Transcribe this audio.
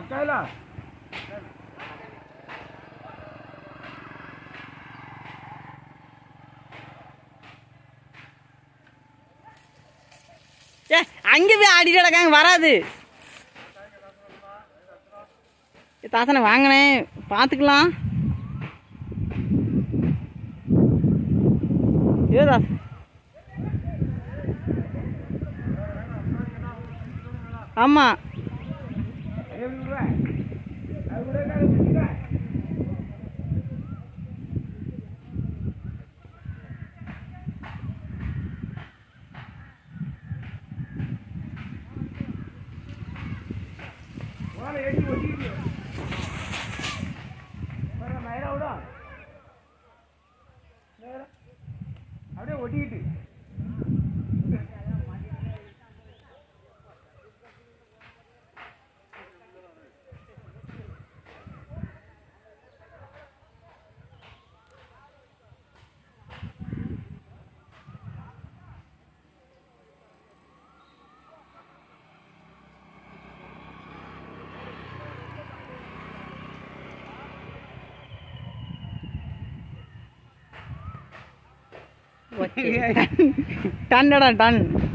கைலா ஏ அங்கே போய் ஆடிட்டு கிடக்காங்க வராது ஏ, தாசனை வாங்கினேன் பார்த்துக்கலாம் ஏ தாஸ் ஆமாம் அப்படியே ஒட்டிக்கிட்டு டன்டடா டன்